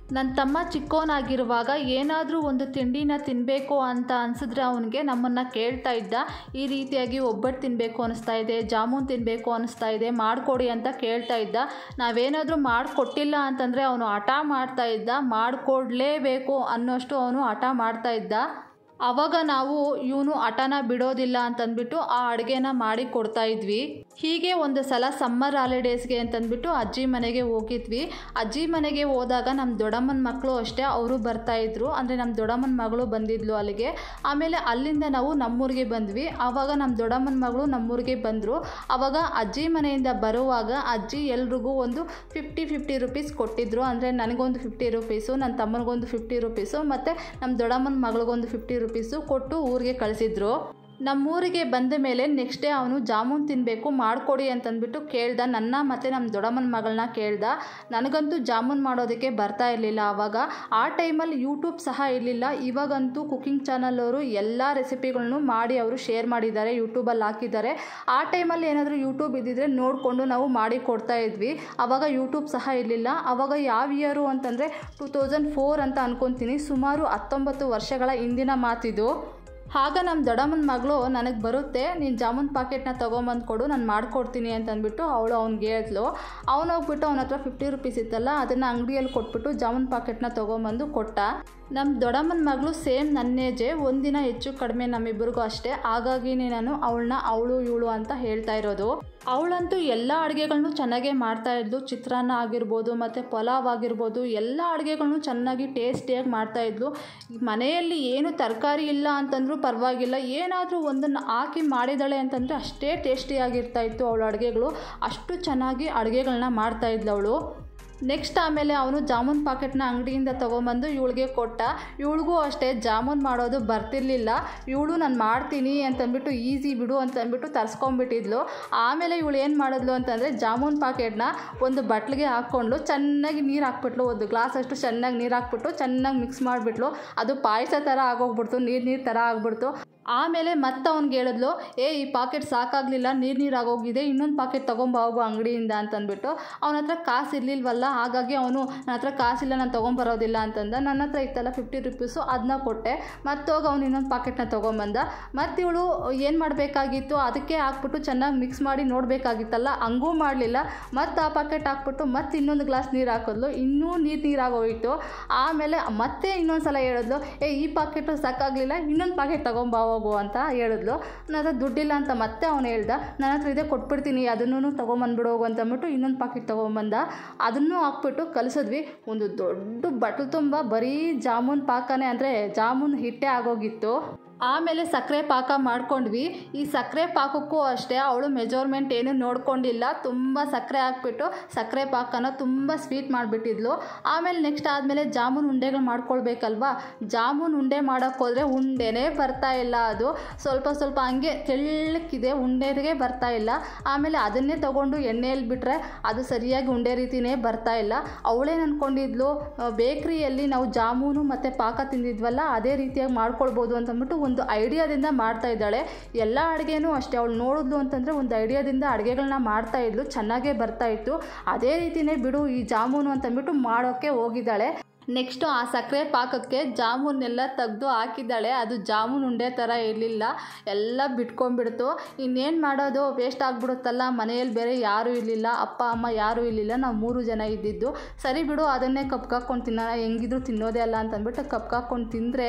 ನನ್ನ ತಮ್ಮ ಚಿಕ್ಕವನಾಗಿರುವಾಗ ಏನಾದರೂ ಒಂದು ತಿಂಡಿನ ತಿನ್ನಬೇಕು ಅಂತ ಅನಿಸಿದ್ರೆ ಅವನಿಗೆ ನಮ್ಮನ್ನು ಕೇಳ್ತಾ ಇದ್ದ ಈ ರೀತಿಯಾಗಿ ಒಬ್ಬಟ್ಟು ತಿನ್ನಬೇಕು ಅನಿಸ್ತಾ ಇದೆ ಜಾಮೂನ್ ತಿನ್ನಬೇಕು ಅನಿಸ್ತಾ ಇದೆ ಮಾಡಿಕೊಡಿ ಅಂತ ಕೇಳ್ತಾ ಇದ್ದ ನಾವೇನಾದರೂ ಮಾಡಿಕೊಟ್ಟಿಲ್ಲ ಅಂತಂದರೆ ಅವನು ಹಠ ಮಾಡ್ತಾ ಇದ್ದ ಮಾಡಿಕೊಡ್ಲೇಬೇಕು ಅನ್ನೋಷ್ಟು ಅವನು ಹಠ ಮಾಡ್ತಾ ಇದ್ದ ಆವಾಗ ನಾವು ಇವನು ಹಠನ ಬಿಡೋದಿಲ್ಲ ಅಂತಂದ್ಬಿಟ್ಟು ಆ ಅಡುಗೆನ ಮಾಡಿ ಕೊಡ್ತಾ ಇದ್ವಿ ಹೀಗೆ ಒಂದು ಸಲ ಸಮ್ಮರ್ ಹಾಲಿಡೇಸ್ಗೆ ಅಂತಂದ್ಬಿಟ್ಟು ಅಜ್ಜಿ ಮನೆಗೆ ಹೋಗಿದ್ವಿ ಅಜ್ಜಿ ಮನೆಗೆ ಹೋದಾಗ ನಮ್ಮ ದೊಡ್ಡಮ್ಮನ ಮಕ್ಕಳು ಅಷ್ಟೇ ಅವರು ಬರ್ತಾಯಿದ್ರು ಅಂದರೆ ನಮ್ಮ ದೊಡ್ಡಮ್ಮನ ಮಗಳು ಬಂದಿದ್ಲು ಅಲ್ಲಿಗೆ ಆಮೇಲೆ ಅಲ್ಲಿಂದ ನಾವು ನಮ್ಮೂರಿಗೆ ಬಂದ್ವಿ ಆವಾಗ ನಮ್ಮ ದೊಡ್ಡಮ್ಮನ ಮಗಳು ನಮ್ಮೂರಿಗೆ ಬಂದರು ಆವಾಗ ಅಜ್ಜಿ ಮನೆಯಿಂದ ಬರುವಾಗ ಅಜ್ಜಿ ಎಲ್ರಿಗೂ ಒಂದು ಫಿಫ್ಟಿ ಫಿಫ್ಟಿ ರುಪೀಸ್ ಕೊಟ್ಟಿದ್ರು ಅಂದರೆ ನನಗೊಂದು ಫಿಫ್ಟಿ ರುಪೀಸು ನನ್ನ ತಮ್ಮನಿಗೊಂದು ಫಿಫ್ಟಿ ರುಪೀಸು ಮತ್ತು ನಮ್ಮ ದೊಡ್ಡಮ್ಮನ ಮಗಳಿಗೊಂದು ಫಿಫ್ಟಿ ರುಪೀಸು ಕೊಟ್ಟು ಊರಿಗೆ ಕಳಿಸಿದ್ರು ನಮ್ಮೂರಿಗೆ ಬಂದ ಮೇಲೆ ನೆಕ್ಸ್ಟ್ ಡೇ ಅವನು ಜಾಮೂನ್ ತಿನ್ನಬೇಕು ಮಾಡಿಕೊಡಿ ಅಂತಂದ್ಬಿಟ್ಟು ಕೇಳ್ದ ನನ್ನ ಮತ್ತು ನಮ್ಮ ದೊಡ್ಡಮ್ಮನ ಮಗಳನ್ನ ಕೇಳ್ದ ನನಗಂತೂ ಜಾಮೂನ್ ಮಾಡೋದಕ್ಕೆ ಬರ್ತಾ ಇರಲಿಲ್ಲ ಆವಾಗ ಆ ಟೈಮಲ್ಲಿ ಯೂಟ್ಯೂಬ್ ಸಹ ಇರಲಿಲ್ಲ ಇವಾಗಂತೂ ಕುಕಿಂಗ್ ಚಾನಲ್ ಅವರು ಎಲ್ಲ ರೆಸಿಪಿಗಳನ್ನು ಮಾಡಿ ಅವರು ಶೇರ್ ಮಾಡಿದ್ದಾರೆ ಯೂಟ್ಯೂಬಲ್ಲಿ ಹಾಕಿದ್ದಾರೆ ಆ ಟೈಮಲ್ಲಿ ಏನಾದರೂ ಯೂಟ್ಯೂಬ್ ಇದ್ದಿದ್ರೆ ನೋಡಿಕೊಂಡು ನಾವು ಮಾಡಿ ಕೊಡ್ತಾ ಇದ್ವಿ ಆವಾಗ ಯೂಟ್ಯೂಬ್ ಸಹ ಇರಲಿಲ್ಲ ಆವಾಗ ಯಾವ ಇಯರು ಅಂತಂದರೆ ಟೂ ತೌಸಂಡ್ ಫೋರ್ ಅಂತ ಅನ್ಕೊತೀನಿ ಸುಮಾರು ಹತ್ತೊಂಬತ್ತು ವರ್ಷಗಳ ಹಿಂದಿನ ಮಾತಿದು ಆಗ ನಮ್ಮ ದೊಡ್ಡಮ್ಮನ ಮಗಳು ನನಗೆ ಬರುತ್ತೆ ನೀನು ಜಾಮೂನ್ ಪಾಕೆಟ್ನ ತೊಗೊಂಬಂದು ಕೊಡು ನಾನು ಮಾಡಿಕೊಡ್ತೀನಿ ಅಂತ ಅಂದ್ಬಿಟ್ಟು ಅವಳು ಅವ್ನಿಗೆ ಹೇಳಿದ್ಲು ಅವ್ನು ಹೋಗ್ಬಿಟ್ಟು ಅವನ ಹತ್ರ ಫಿಫ್ಟಿ ರುಪೀಸ್ ಇತ್ತಲ್ಲ ಅದನ್ನು ಅಂಗಡಿಯಲ್ಲಿ ಕೊಟ್ಬಿಟ್ಟು ಜಾಮೂನ್ ಪಾಕೆಟ್ನ ತೊಗೊಂಬಂದು ಕೊಟ್ಟ ನಮ್ಮ ದೊಡ್ಡಮ್ಮನ ಮಗಳು ಸೇಮ್ ನನ್ನ ಏಜೆ ಒಂದಿನ ಹೆಚ್ಚು ಕಡಿಮೆ ನಮ್ಮಿಬ್ಬರಿಗೂ ಅಷ್ಟೇ ಹಾಗಾಗಿನೇ ನಾನು ಅವಳನ್ನ ಅವಳು ಇವಳು ಅಂತ ಹೇಳ್ತಾ ಇರೋದು ಅವಳಂತೂ ಎಲ್ಲ ಅಡುಗೆಗಳನ್ನೂ ಚೆನ್ನಾಗೇ ಮಾಡ್ತಾ ಇದ್ಲು ಚಿತ್ರಾನ್ನ ಆಗಿರ್ಬೋದು ಮತ್ತು ಪಲಾವ್ ಆಗಿರ್ಬೋದು ಎಲ್ಲ ಅಡುಗೆಗಳನ್ನೂ ಚೆನ್ನಾಗಿ ಟೇಸ್ಟಿಯಾಗಿ ಮಾಡ್ತಾಯಿದ್ಲು ಮನೆಯಲ್ಲಿ ಏನು ತರಕಾರಿ ಇಲ್ಲ ಅಂತಂದ್ರೂ ಪರವಾಗಿಲ್ಲ ಏನಾದರೂ ಒಂದನ್ನು ಹಾಕಿ ಮಾಡಿದಾಳೆ ಅಂತಂದರೆ ಅಷ್ಟೇ ಟೇಸ್ಟಿಯಾಗಿರ್ತಾ ಇತ್ತು ಅವಳ ಅಡುಗೆಗಳು ಅಷ್ಟು ಚೆನ್ನಾಗಿ ಅಡುಗೆಗಳನ್ನ ಮಾಡ್ತಾಯಿದ್ಲು ಅವಳು ನೆಕ್ಸ್ಟ್ ಆಮೇಲೆ ಅವನು ಜಾಮೂನ್ ಪಾಕೆಟ್ನ ಅಂಗಡಿಯಿಂದ ತೊಗೊಂಬಂದು ಇವಳಿಗೆ ಕೊಟ್ಟ ಇವಳಿಗೂ ಅಷ್ಟೇ ಜಾಮೂನ್ ಮಾಡೋದು ಬರ್ತಿರ್ಲಿಲ್ಲ ಇವಳು ನಾನು ಮಾಡ್ತೀನಿ ಅಂತಂದ್ಬಿಟ್ಟು ಈಸಿ ಬಿಡು ಅಂತಂದ್ಬಿಟ್ಟು ತರಿಸ್ಕೊಂಬಿಟ್ಟಿದ್ಲು ಆಮೇಲೆ ಇವಳು ಏನು ಮಾಡಿದ್ಲು ಅಂತಂದರೆ ಜಾಮೂನ್ ಪಾಕೆಟ್ನ ಒಂದು ಬಟ್ಲಿಗೆ ಹಾಕ್ಕೊಂಡು ಚೆನ್ನಾಗಿ ನೀರು ಹಾಕ್ಬಿಟ್ಲು ಒಂದು ಗ್ಲಾಸ್ ಅಷ್ಟು ಚೆನ್ನಾಗಿ ನೀರು ಹಾಕ್ಬಿಟ್ಟು ಚೆನ್ನಾಗಿ ಮಿಕ್ಸ್ ಮಾಡಿಬಿಟ್ಲು ಅದು ಪಾಯಸ ಥರ ಆಗೋಗ್ಬಿಡ್ತು ನೀರು ನೀರು ಥರ ಆಗ್ಬಿಡ್ತು ಆಮೇಲೆ ಮತ್ತೆ ಅವ್ನಿಗೆ ಹೇಳಿದ್ಲು ಏ ಈ ಪಾಕೆಟ್ ಸಾಕಾಗಲಿಲ್ಲ ನೀರು ನೀರು ಆಗೋಗಿದೆ ಇನ್ನೊಂದು ಪಾಕೆಟ್ ತೊಗೊಂಬ ಹೋಗು ಅಂಗಡಿಯಿಂದ ಅಂತಂದ್ಬಿಟ್ಟು ಅವನ ಹತ್ರ ಕಾಸು ಇರಲಿಲ್ವಲ್ಲ ಹಾಗಾಗಿ ಅವನು ನನ್ನ ಹತ್ರ ಕಾಸಿಲ್ಲ ನಾನು ತೊಗೊಂಬರೋದಿಲ್ಲ ಅಂತಂದ ನನ್ನ ಹತ್ರ ಇತ್ತಲ್ಲ ಫಿಫ್ಟಿ ರುಪೀಸು ಅದನ್ನ ಕೊಟ್ಟೆ ಮತ್ತೋಗಿ ಅವ್ನು ಇನ್ನೊಂದು ಪಾಕೆಟ್ನ ತೊಗೊಂಬಂದ ಮತ್ತು ಇವಳು ಏನು ಮಾಡಬೇಕಾಗಿತ್ತು ಅದಕ್ಕೆ ಹಾಕ್ಬಿಟ್ಟು ಚೆನ್ನಾಗಿ ಮಿಕ್ಸ್ ಮಾಡಿ ನೋಡಬೇಕಾಗಿತ್ತಲ್ಲ ಹಂಗೂ ಮಾಡಲಿಲ್ಲ ಮತ್ತು ಆ ಪಾಕೆಟ್ ಹಾಕ್ಬಿಟ್ಟು ಮತ್ತೆ ಇನ್ನೊಂದು ಗ್ಲಾಸ್ ನೀರು ಹಾಕಿದ್ಲು ಇನ್ನೂ ನೀರು ನೀರಾಗೋಯಿತು ಆಮೇಲೆ ಮತ್ತೆ ಇನ್ನೊಂದು ಸಲ ಹೇಳಿದ್ಲು ಏ ಈ ಪಾಕೆಟು ಸಾಕಾಗಲಿಲ್ಲ ಇನ್ನೊಂದು ಪಾಕೆಟ್ ತೊಗೊಂಬಾ ಹೋಗು ಅಂತ ಹೇಳಿದ್ಲು ನನ್ನ ಹತ್ರ ದುಡ್ಡಿಲ್ಲ ಅಂತ ಮತ್ತೆ ಅವನು ಹೇಳ್ದ ನನ್ನ ಹತ್ರ ಇದೇ ಕೊಟ್ಬಿಡ್ತೀನಿ ಅದನ್ನು ತೊಗೊಂಬಂದ್ಬಿಡು ಹೋಗು ಅಂತ ಅಂದ್ಬಿಟ್ಟು ಇನ್ನೊಂದು ಪಾಕೆಟ್ ತೊಗೊಂಬಂದ ಅದನ್ನು ಹಾಕ್ಬಿಟ್ಟು ಕಲಿಸಿದ್ವಿ ಒಂದು ದೊಡ್ಡ ಬಟ್ಲು ತುಂಬ ಬರೀ ಜಾಮೂನ್ ಪಾಕನೇ ಅಂದರೆ ಜಾಮೂನ್ ಹಿಟ್ಟೆ ಆಗೋಗಿತ್ತು ಆಮೇಲೆ ಸಕ್ಕರೆ ಪಾಕ ಮಾಡ್ಕೊಂಡ್ವಿ ಈ ಸಕ್ಕರೆ ಪಾಕಕ್ಕೂ ಅಷ್ಟೇ ಅವಳು ಮೆಜರ್ಮೆಂಟ್ ಏನು ನೋಡ್ಕೊಂಡಿಲ್ಲ ತುಂಬ ಸಕ್ಕರೆ ಹಾಕ್ಬಿಟ್ಟು ಸಕ್ಕರೆ ಪಾಕನ ತುಂಬ ಸ್ವೀಟ್ ಮಾಡಿಬಿಟ್ಟಿದ್ಲು ಆಮೇಲೆ ನೆಕ್ಸ್ಟ್ ಆದಮೇಲೆ ಜಾಮೂನ್ ಉಂಡೆಗಳು ಮಾಡ್ಕೊಳ್ಬೇಕಲ್ವಾ ಜಾಮೂನ್ ಉಂಡೆ ಮಾಡೋಕ್ಕೆ ಹೋದರೆ ಉಂಡೆನೇ ಬರ್ತಾ ಇಲ್ಲ ಅದು ಸ್ವಲ್ಪ ಸ್ವಲ್ಪ ಹಂಗೆ ತೆಳ್ಳಕ್ಕಿದೆ ಉಂಡೆಗೆ ಬರ್ತಾ ಇಲ್ಲ ಆಮೇಲೆ ಅದನ್ನೇ ತಗೊಂಡು ಎಣ್ಣೆಯಲ್ಲಿ ಬಿಟ್ಟರೆ ಅದು ಸರಿಯಾಗಿ ಉಂಡೆ ರೀತಿನೇ ಬರ್ತಾ ಇಲ್ಲ ಅವಳೇನು ಅಂದ್ಕೊಂಡಿದ್ಲು ಬೇಕ್ರಿಯಲ್ಲಿ ನಾವು ಜಾಮೂನು ಮತ್ತು ಪಾಕ ತಿಂದಿದ್ವಲ್ಲ ಅದೇ ರೀತಿಯಾಗಿ ಮಾಡ್ಕೊಳ್ಬೋದು ಅಂತಂದ್ಬಿಟ್ಟು ಒಂದು ಐಡಿಯಾದಿಂದ ಮಾಡ್ತಾ ಇದ್ದಾಳೆ ಎಲ್ಲ ಅಡುಗೆನೂ ಅಷ್ಟೇ ಅವಳು ನೋಡಿದ್ಲು ಅಂತಂದರೆ ಒಂದು ಐಡಿಯಾದಿಂದ ಅಡುಗೆಗಳನ್ನ ಮಾಡ್ತಾ ಇದ್ಲು ಚೆನ್ನಾಗೇ ಬರ್ತಾ ಇತ್ತು ಅದೇ ರೀತಿಯೇ ಬಿಡು ಈ ಜಾಮೂನು ಅಂತಂದ್ಬಿಟ್ಟು ಮಾಡೋಕ್ಕೆ ಹೋಗಿದ್ದಾಳೆ ನೆಕ್ಸ್ಟು ಆ ಸಕ್ಕರೆ ಪಾಕಕ್ಕೆ ಜಾಮೂನೆಲ್ಲ ತೆಗೆದು ಹಾಕಿದ್ದಾಳೆ ಅದು ಜಾಮೂನ್ ಉಂಡೆ ಥರ ಇರಲಿಲ್ಲ ಎಲ್ಲ ಬಿಟ್ಕೊಂಡ್ಬಿಡ್ತು ಇನ್ನೇನು ಮಾಡೋದು ವೇಸ್ಟ್ ಆಗಿಬಿಡುತ್ತಲ್ಲ ಮನೆಯಲ್ಲಿ ಬೇರೆ ಯಾರೂ ಇರಲಿಲ್ಲ ಅಪ್ಪ ಅಮ್ಮ ಯಾರೂ ಇರಲಿಲ್ಲ ನಾವು ಮೂರು ಜನ ಇದ್ದಿದ್ದು ಸರಿ ಬಿಡು ಅದನ್ನೇ ಕಪ್ಕಾಕೊಂಡು ತಿನ್ನೋಣ ಹೆಂಗಿದ್ರು ತಿನ್ನೋದೇ ಅಲ್ಲ ಅಂತಂದ್ಬಿಟ್ಟು ಕಪ್ಕಾಕೊಂಡು ತಿಂದರೆ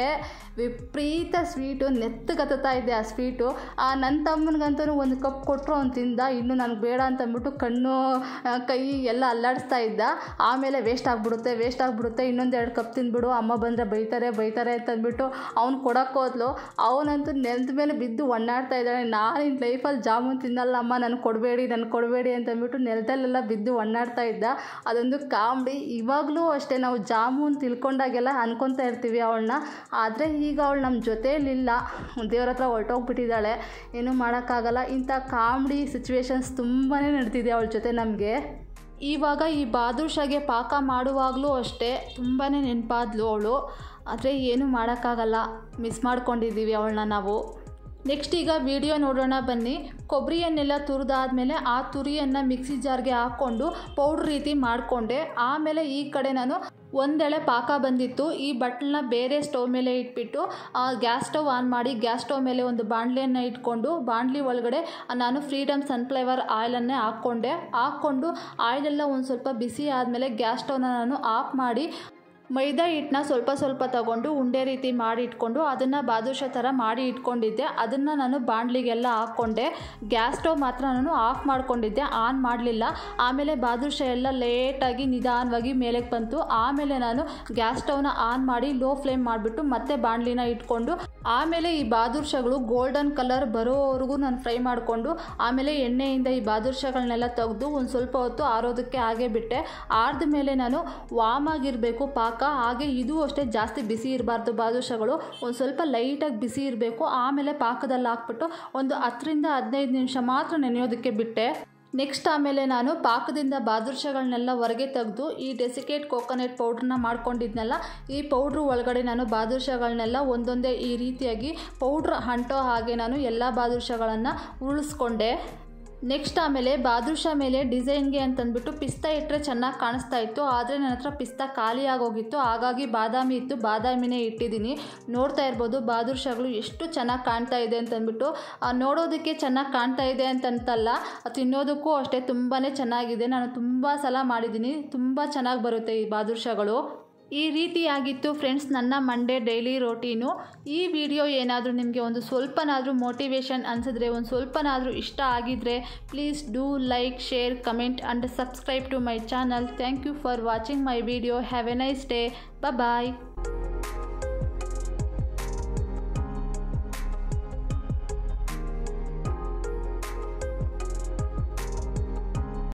ವಿಪರೀತ ಸ್ವೀಟು ನೆತ್ತಗತ್ತಾ ಇದೆ ಆ ಸ್ವೀಟು ಆ ನನ್ನ ತಮ್ಮನಿಗಂತೂ ಒಂದು ಕಪ್ ಕೊಟ್ಟರು ಅವ್ನು ತಿಂದ ಇನ್ನು ನನಗೆ ಬೇಡ ಅಂತಂದ್ಬಿಟ್ಟು ಕಣ್ಣು ಆ, ಕೈ ಎಲ್ಲ ಅಲ್ಲಾಡಿಸ್ತಾ ಇದ್ದ ಆಮೇಲೆ ವೇಸ್ಟ್ ಆಗಿಬಿಡುತ್ತೆ ವೇಸ್ಟ್ ಆಗಿಬಿಡುತ್ತೆ ಇನ್ನೊಂದು ಎರಡು ಕಪ್ ತಿಂದ್ಬಿಡು ಅಮ್ಮ ಬಂದರೆ ಬೈತಾರೆ ಬೈತಾರೆ ಅಂತಂದ್ಬಿಟ್ಟು ಅವ್ನು ಕೊಡಕ್ಕೆ ಹೋದ್ಲು ಅವನಂತೂ ನೆಲದ ಮೇಲೆ ಬಿದ್ದು ಒಣ್ಣಾಡ್ತಾ ಇದ್ದಾಳೆ ನಾನು ಇನ್ನು ಲೈಫಲ್ಲಿ ಜಾಮೂನ್ ತಿನ್ನಲ್ಲ ಅಮ್ಮ ನನಗೆ ಕೊಡಬೇಡಿ ನನಗೆ ಕೊಡಬೇಡಿ ಅಂತಂದ್ಬಿಟ್ಟು ನೆಲದಲ್ಲೆಲ್ಲ ಬಿದ್ದು ಒಣ್ಣಾಡ್ತಾ ಇದ್ದ ಅದೊಂದು ಕಾಮಿಡಿ ಇವಾಗಲೂ ಅಷ್ಟೇ ನಾವು ಜಾಮೂನ್ ತಿಳ್ಕೊಂಡಾಗೆಲ್ಲ ಅನ್ಕೊತಾ ಇರ್ತೀವಿ ಅವಳನ್ನ ಆದರೆ ಈಗ ಅವಳು ನಮ್ಮ ಜೊತೆಯಲ್ಲಿಲ್ಲ ದೇವ್ರ ಹತ್ರ ಹೊರಟೋಗ್ಬಿಟ್ಟಿದ್ದಾಳೆ ಏನೂ ಮಾಡೋಕ್ಕಾಗಲ್ಲ ಇಂಥ ಕಾಮಿಡಿ ಸಿಚುವೇಶನ್ಸ್ ತುಂಬಾ ನಡ್ತಿದೆ ಅವಳ ಜೊತೆ ನಮಗೆ ಇವಾಗ ಈ ಬಾದುಷಾಗೆ ಪಾಕ ಮಾಡುವಾಗಲೂ ಅಷ್ಟೇ ತುಂಬಾ ನೆನಪಾದ್ಲು ಅವಳು ಆದರೆ ಏನೂ ಮಾಡೋಕ್ಕಾಗಲ್ಲ ಮಿಸ್ ಮಾಡ್ಕೊಂಡಿದ್ದೀವಿ ಅವಳನ್ನ ನಾವು ನೆಕ್ಸ್ಟ್ ಈಗ ವಿಡಿಯೋ ನೋಡೋಣ ಬನ್ನಿ ಕೊಬ್ಬರಿಯನ್ನೆಲ್ಲ ತುರಿದಾದ್ಮೇಲೆ ಆ ತುರಿಯನ್ನು ಮಿಕ್ಸಿ ಜಾರ್ಗೆ ಹಾಕ್ಕೊಂಡು ಪೌಡ್ರ್ ರೀತಿ ಮಾಡಿಕೊಂಡೆ ಆಮೇಲೆ ಈ ಕಡೆ ನಾನು ಒಂದೆಳೆ ಪಾಕ ಬಂದಿತ್ತು ಈ ಬಟ್ಲನ್ನ ಬೇರೆ ಸ್ಟವ್ ಮೇಲೆ ಇಟ್ಬಿಟ್ಟು ಗ್ಯಾಸ್ ಸ್ಟವ್ ಆನ್ ಮಾಡಿ ಗ್ಯಾಸ್ ಸ್ಟವ್ ಮೇಲೆ ಒಂದು ಬಾಣಲೆಯನ್ನು ಇಟ್ಕೊಂಡು ಬಾಣಲಿ ಒಳಗಡೆ ನಾನು ಫ್ರೀಡಮ್ ಸನ್ಫ್ಲವರ್ ಆಯಿಲನ್ನೇ ಹಾಕ್ಕೊಂಡೆ ಹಾಕ್ಕೊಂಡು ಆಯಿಲೆಲ್ಲ ಒಂದು ಸ್ವಲ್ಪ ಬಿಸಿ ಆದಮೇಲೆ ಗ್ಯಾಸ್ ಸ್ಟವ್ನ ನಾನು ಆಫ್ ಮಾಡಿ ಮೈದಾ ಹಿಟ್ಟನ್ನ ಸ್ವಲ್ಪ ಸ್ವಲ್ಪ ತಗೊಂಡು ಉಂಡೆ ರೀತಿ ಮಾಡಿ ಇಟ್ಕೊಂಡು ಅದನ್ನು ಬಾದುಷಾ ಥರ ಮಾಡಿ ಇಟ್ಕೊಂಡಿದ್ದೆ ಅದನ್ನು ನಾನು ಬಾಣಲಿಗೆಲ್ಲ ಹಾಕ್ಕೊಂಡೆ ಗ್ಯಾಸ್ ಸ್ಟವ್ ಮಾತ್ರ ನಾನು ಆಫ್ ಮಾಡ್ಕೊಂಡಿದ್ದೆ ಆನ್ ಮಾಡಲಿಲ್ಲ ಆಮೇಲೆ ಬಾದುಷಾ ಎಲ್ಲ ಲೇಟಾಗಿ ನಿಧಾನವಾಗಿ ಮೇಲಕ್ಕೆ ಬಂತು ಆಮೇಲೆ ನಾನು ಗ್ಯಾಸ್ ಸ್ಟವ್ನ ಆನ್ ಮಾಡಿ ಲೋ ಫ್ಲೇಮ್ ಮಾಡಿಬಿಟ್ಟು ಮತ್ತೆ ಬಾಣಲಿನ ಇಟ್ಕೊಂಡು ಆಮೇಲೆ ಈ ಬಾದುಷಾಗಳು ಗೋಲ್ಡನ್ ಕಲರ್ ಬರೋವರೆಗೂ ನಾನು ಫ್ರೈ ಮಾಡಿಕೊಂಡು ಆಮೇಲೆ ಎಣ್ಣೆಯಿಂದ ಈ ಬಾದುಷಾಗಳನ್ನೆಲ್ಲ ತೆಗೆದು ಒಂದು ಸ್ವಲ್ಪ ಹೊತ್ತು ಆರೋದಕ್ಕೆ ಹಾಗೆ ಬಿಟ್ಟೆ ಆರ್ದ ಮೇಲೆ ನಾನು ವಾಮ್ ಆಗಿರಬೇಕು ಪಾಕ ಹಾಗೆ ಇದು ಅಷ್ಟೇ ಜಾಸ್ತಿ ಬಿಸಿ ಇರಬಾರ್ದು ಬಾದುಷಾಗಳು ಒಂದು ಸ್ವಲ್ಪ ಲೈಟಾಗಿ ಬಿಸಿ ಇರಬೇಕು ಆಮೇಲೆ ಪಾಕದಲ್ಲಿ ಹಾಕ್ಬಿಟ್ಟು ಒಂದು ಹತ್ತರಿಂದ ಹದಿನೈದು ನಿಮಿಷ ಮಾತ್ರ ನೆನೆಯೋದಕ್ಕೆ ಬಿಟ್ಟೆ ನೆಕ್ಸ್ಟ್ ಆಮೇಲೆ ನಾನು ಪಾಕದಿಂದ ಬಾದುಷಾಗಳನ್ನೆಲ್ಲ ಹೊರಗೆ ತೆಗೆದು ಈ ಡೆಸಿಕೇಟ್ ಕೋಕೋನಟ್ ಪೌಡ್ರನ್ನ ಮಾಡ್ಕೊಂಡಿದ್ನಲ್ಲ ಈ ಪೌಡ್ರು ಒಳಗಡೆ ನಾನು ಬಾದುಷಾಗಳನ್ನೆಲ್ಲ ಒಂದೊಂದೇ ಈ ರೀತಿಯಾಗಿ ಪೌಡ್ರ್ ಅಂಟೋ ಹಾಗೆ ನಾನು ಎಲ್ಲ ಬಾದುಷಾಗಳನ್ನು ಉರುಳಿಸ್ಕೊಂಡೆ ನೆಕ್ಸ್ಟ್ ಆಮೇಲೆ ಬಾದುಷಾ ಮೇಲೆ ಡಿಸೈನ್ಗೆ ಅಂತಂದ್ಬಿಟ್ಟು ಪಿಸ್ತಾ ಇಟ್ಟರೆ ಚೆನ್ನಾಗಿ ಕಾಣಿಸ್ತಾ ಇತ್ತು ಆದರೆ ನನ್ನ ಹತ್ರ ಪಿಸ್ತಾ ಖಾಲಿ ಆಗೋಗಿತ್ತು ಹಾಗಾಗಿ ಬಾದಾಮಿ ಇತ್ತು ಬಾದಾಮಿನೇ ಇಟ್ಟಿದ್ದೀನಿ ನೋಡ್ತಾ ಇರ್ಬೋದು ಬಾದುಷಾಗಳು ಎಷ್ಟು ಚೆನ್ನಾಗಿ ಕಾಣ್ತಾ ಇದೆ ಅಂತಂದ್ಬಿಟ್ಟು ನೋಡೋದಕ್ಕೆ ಚೆನ್ನಾಗಿ ಕಾಣ್ತಾ ಇದೆ ಅಂತಂತಲ್ಲ ತಿನ್ನೋದಕ್ಕೂ ಅಷ್ಟೇ ತುಂಬಾ ಚೆನ್ನಾಗಿದೆ ನಾನು ತುಂಬ ಸಲ ಮಾಡಿದ್ದೀನಿ ತುಂಬ ಚೆನ್ನಾಗಿ ಬರುತ್ತೆ ಈ ಬಾದುಷಾಗಳು ಈ ರೀತಿಯಾಗಿತ್ತು ಫ್ರೆಂಡ್ಸ್ ನನ್ನ ಮಂಡೇ ಡೈಲಿ ರೋಟೀನು ಈ ವಿಡಿಯೋ ಏನಾದರೂ ನಿಮಗೆ ಒಂದು ಸ್ವಲ್ಪನಾದರೂ ಮೋಟಿವೇಶನ್ ಅನಿಸಿದ್ರೆ ಒಂದು ಸ್ವಲ್ಪನಾದರೂ ಇಷ್ಟ ಆಗಿದ್ದರೆ please do like share comment and subscribe to my channel thank you for watching my video have a nice day bye